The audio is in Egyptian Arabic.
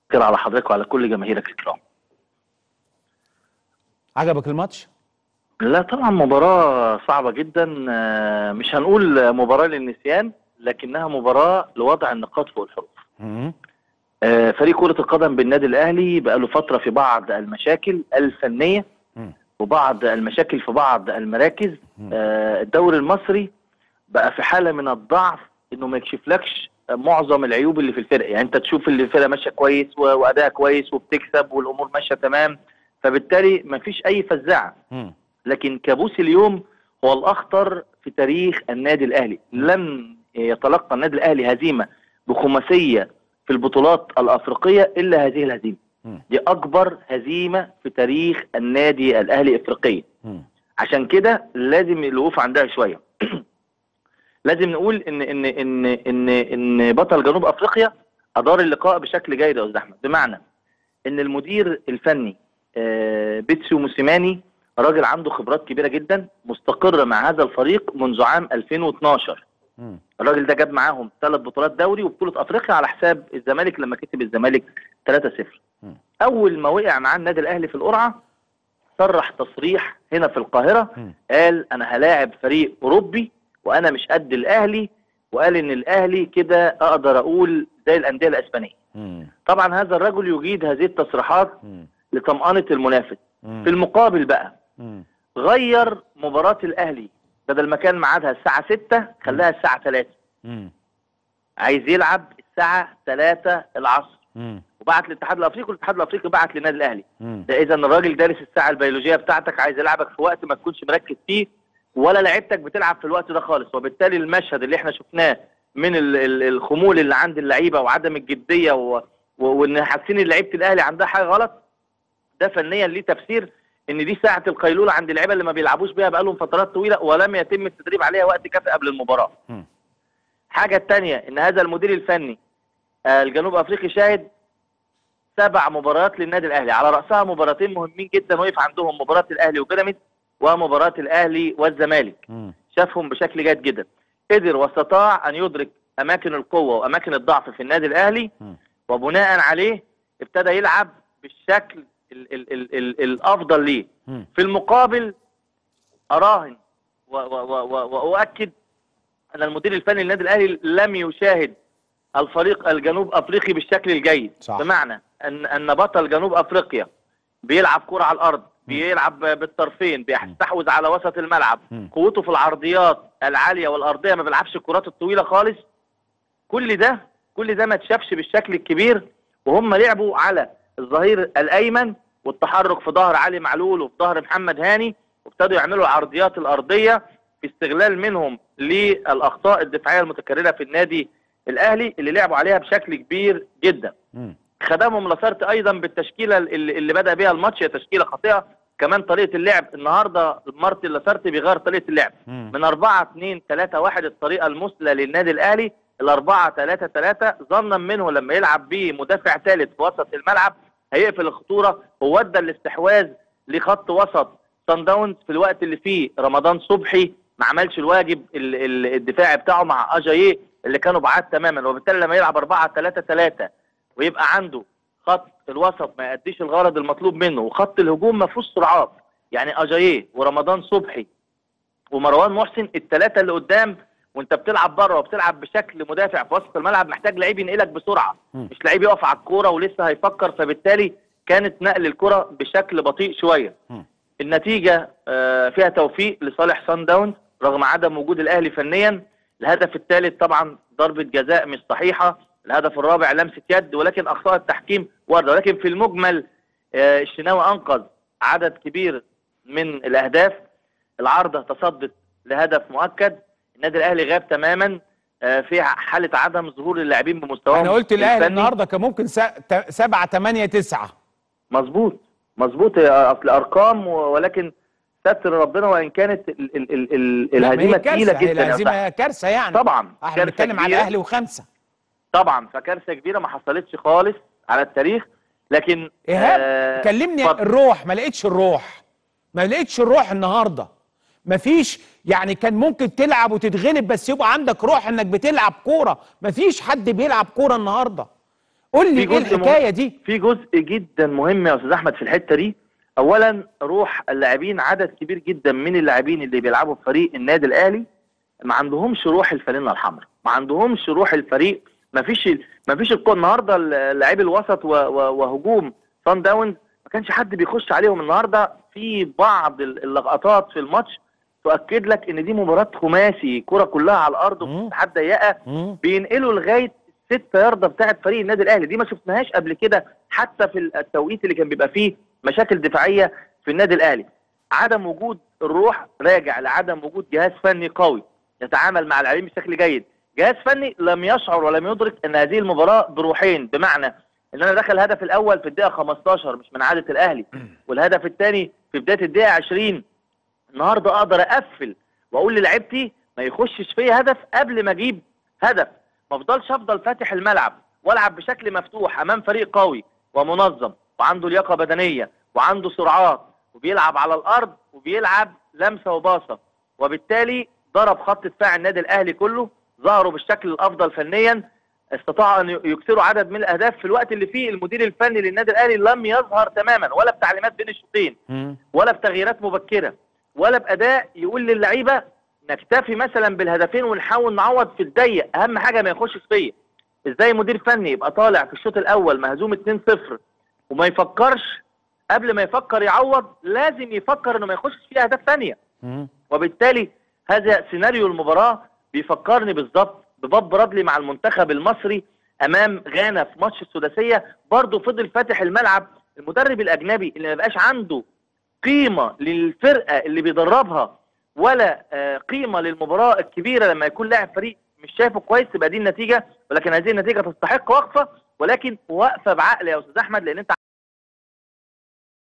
كده على حضرتك وعلى كل جماهيرك الكرام عجبك الماتش لا طبعا مباراة صعبة جدا آه، مش هنقول مباراة للنسيان لكنها مباراة لوضع النقاط فوق الحروف مم. آه، فريق كرة القدم بالنادي الأهلي بقاله فترة في بعض المشاكل الفنية مم. وبعض المشاكل في بعض المراكز آه، الدوري المصري بقى في حالة من الضعف انه ما يكشفلكش معظم العيوب اللي في الفرقة يعني انت تشوف اللي الفرقة ماشية كويس و- وأداء كويس وبتكسب والأمور ماشية تمام فبالتالي ما فيش أي فزاعة مم. لكن كابوس اليوم هو الأخطر في تاريخ النادي الأهلي لن يتلقى النادي الأهلي هزيمة بخماسية في البطولات الأفريقية إلا هذه الهزيمة مم. دي أكبر هزيمة في تاريخ النادي الأهلي إفريقيا مم. عشان كده لازم الوقوف عندها شويه لازم نقول ان ان ان ان ان بطل جنوب افريقيا ادار اللقاء بشكل جيد يا استاذ احمد بمعنى ان المدير الفني آه، بيتسو موسيماني راجل عنده خبرات كبيره جدا مستقر مع هذا الفريق منذ عام 2012 مم. الراجل ده جاب معاهم ثلاث بطولات دوري وبطوله افريقيا على حساب الزمالك لما كسب الزمالك 3-0 مم. اول ما وقع مع النادي الاهلي في القرعه صرح تصريح هنا في القاهره مم. قال انا هلاعب فريق اوروبي وانا مش قد الاهلي وقال ان الاهلي كده اقدر اقول زي الانديه الاسبانيه مم. طبعا هذا الرجل يجيد هذه التصريحات مم. لطمأنة المنافس مم. في المقابل بقى مم. غير مباراة الاهلي بدل ما كان ميعادها الساعة 6 خلاها الساعة 3 مم. عايز يلعب الساعة 3 العصر مم. وبعت للاتحاد الافريقي والاتحاد الافريقي بعت للنادي الاهلي مم. ده اذا الراجل دارس الساعه البيولوجيه بتاعتك عايز يلعبك في وقت ما تكونش مركز فيه ولا لعيبتك بتلعب في الوقت ده خالص وبالتالي المشهد اللي احنا شفناه من ال- ال- الخمول اللي عند اللعيبه وعدم الجديه و... و... وان حاسين ان لعيبه الاهلي عندها حاجه غلط ده فنيا ليه تفسير ان دي ساعه القيلوله عند اللعيبه اللي ما بيلعبوش بيها بقالهم فترات طويله ولم يتم التدريب عليها وقت كافي قبل المباراه مم. حاجه الثانيه ان هذا المدير الفني آه، الجنوب افريقي شاهد سبع مباريات للنادي الاهلي على راسها مباراتين مهمين جدا وقف عندهم مباراه الاهلي وبيراميدز ومباراه الاهلي والزمالك مم. شافهم بشكل جيد جدا قدر واستطاع ان يدرك اماكن القوه واماكن الضعف في النادي الاهلي مم. وبناء عليه ابتدى يلعب بالشكل ال ال ال ال الافضل ليه مم. في المقابل اراهن و- و- و- و- واؤكد ان المدير الفني للنادي الاهلي لم يشاهد الفريق الجنوب افريقي بالشكل الجيد صح. بمعنى ان ان بطل جنوب افريقيا بيلعب كرة على الارض بيلعب بالطرفين بيستحوذ على وسط الملعب مم. قوته في العرضيات العاليه والارضيه ما بيلعبش الكرات الطويله خالص كل ده كل ده ما اتشافش بالشكل الكبير وهم لعبوا على الظهير الايمن والتحرك في ظهر علي معلول وفي ظهر محمد هاني وابتدوا يعملوا العرضيات الارضيه في استغلال منهم للاخطاء الدفاعيه المتكرره في النادي الاهلي اللي لعبوا عليها بشكل كبير جدا مم. خدمهم لاسارتي ايضا بالتشكيله اللي, اللي بدا بيها الماتش هي تشكيله خاطئه كمان طريقه اللعب النهارده مارتن لاسارتي بيغير طريقه اللعب مم. من 4 2 3 1 الطريقه المثلى للنادي الاهلي ال 4 3 3 ظنا منه لما يلعب بمدافع ثالث في وسط الملعب هيقفل الخطوره وودى الاستحواذ لخط وسط سان داونز في الوقت اللي فيه رمضان صبحي ما عملش الواجب ال- ال- الدفاعي بتاعه مع اجاييه اللي كانوا بعاد تماما وبالتالي لما يلعب 4 3 3 ويبقى عنده خط الوسط ما يأديش الغرض المطلوب منه وخط الهجوم ما فيهوش سرعات يعني اجاييه ورمضان صبحي ومروان محسن الثلاثه اللي قدام وانت بتلعب بره وبتلعب بشكل مدافع في وسط الملعب محتاج لعيب ينقلك بسرعه مم. مش لعيب يقف على الكوره ولسه هيفكر فبالتالي كانت نقل الكره بشكل بطيء شويه مم. النتيجه آه، فيها توفيق لصالح سان داونز رغم عدم وجود الاهلي فنيا الهدف الثالث طبعا ضربه جزاء مش صحيحه الهدف الرابع لمسه يد ولكن اخطاء التحكيم وارده ولكن في المجمل آه، الشناوي انقذ عدد كبير من الاهداف العارضه تصدت لهدف مؤكد النادي الاهلي غاب تماما آه، في حاله عدم ظهور اللاعبين بمستواهم انا قلت الاهلي الفني. النهارده كان ممكن سا- ت- سبعة تمانية تسعة مظبوط مظبوط آه، اصل ارقام و- ولكن ستر ربنا وان كانت ال ال ال ال لا، ما هي الهزيمه كارثة، تقيله هي جدا يا الهزيمة صاحبي. كارثة يعني طبعا احنا كارثة بنتكلم على كبيرة. الاهلي وخمسة طبعا فكارثه كبيره ما حصلتش خالص على التاريخ لكن ايهاب آه، كلمني اتفضل. الروح ما لقيتش الروح ما لقيتش الروح النهارده ما فيش يعني كان ممكن تلعب وتتغلب بس يبقى عندك روح انك بتلعب كوره ما فيش حد بيلعب كوره النهارده قول لي في ايه جزء مهم- الحكايه دي في جزء جدا مهم يا استاذ احمد في الحته دي اولا روح اللاعبين عدد كبير جدا من اللاعبين اللي بيلعبوا في فريق النادي الاهلي ما عندهمش روح الفانلة الحمراء ما عندهمش روح الفريق ما فيش ما فيش الكو- النهارده اللاعبي الوسط و- و- وهجوم صن داونز ما كانش حد بيخش عليهم النهارده في بعض ال- اللقطات في الماتش تؤكد لك ان دي مباراه خماسي كرة كلها على الارض مم. ومساحات ضيقه مم. بينقلوا لغايه ستة ياردة بتاعت فريق النادي الاهلي دي ما شفناهاش قبل كده حتى في التوقيت اللي كان بيبقى فيه مشاكل دفاعيه في النادي الاهلي عدم وجود الروح راجع لعدم وجود جهاز فني قوي يتعامل مع اللاعبين بشكل جيد جهاز فني لم يشعر ولم يدرك ان هذه المباراه بروحين بمعنى ان انا دخل الهدف الاول في الدقيقه 15 مش من عاده الاهلي والهدف الثاني في بدايه الدقيقه 20 النهارده اقدر اقفل واقول للعيبتي ما يخشش فيا هدف قبل ما اجيب هدف ما افضلش افضل فاتح الملعب والعب بشكل مفتوح امام فريق قوي ومنظم وعنده لياقه بدنيه وعنده سرعات وبيلعب على الارض وبيلعب لمسه وباصه وبالتالي ضرب خط دفاع النادي الاهلي كله ظهروا بالشكل الافضل فنيا استطاعوا ان يكسروا عدد من الاهداف في الوقت اللي فيه المدير الفني للنادي الاهلي لم يظهر تماما ولا بتعليمات بين الشوطين مم. ولا بتغييرات مبكره ولا باداء يقول للعيبه نكتفي مثلا بالهدفين ونحاول نعوض في الضيق اهم حاجه ما يخشش فيا ازاي مدير فني يبقى طالع في الشوط الاول مهزوم 2-0 وما يفكرش قبل ما يفكر يعوض لازم يفكر انه ما يخشش فيه اهداف ثانيه مم. وبالتالي هذا سيناريو المباراة بيفكرني بالظبط بباب برادلي مع المنتخب المصري امام غانا في ماتش السداسية برضه فضل فاتح الملعب المدرب الاجنبي اللي ما بقاش عنده قيمة للفرقة اللي بيدربها ولا آه، قيمة للمباراة الكبيرة لما يكون لاعب فريق مش شايفه كويس تبقى دي النتيجة ولكن هذه النتيجة تستحق وقفة ولكن وقفة بعقل يا استاذ احمد لان انت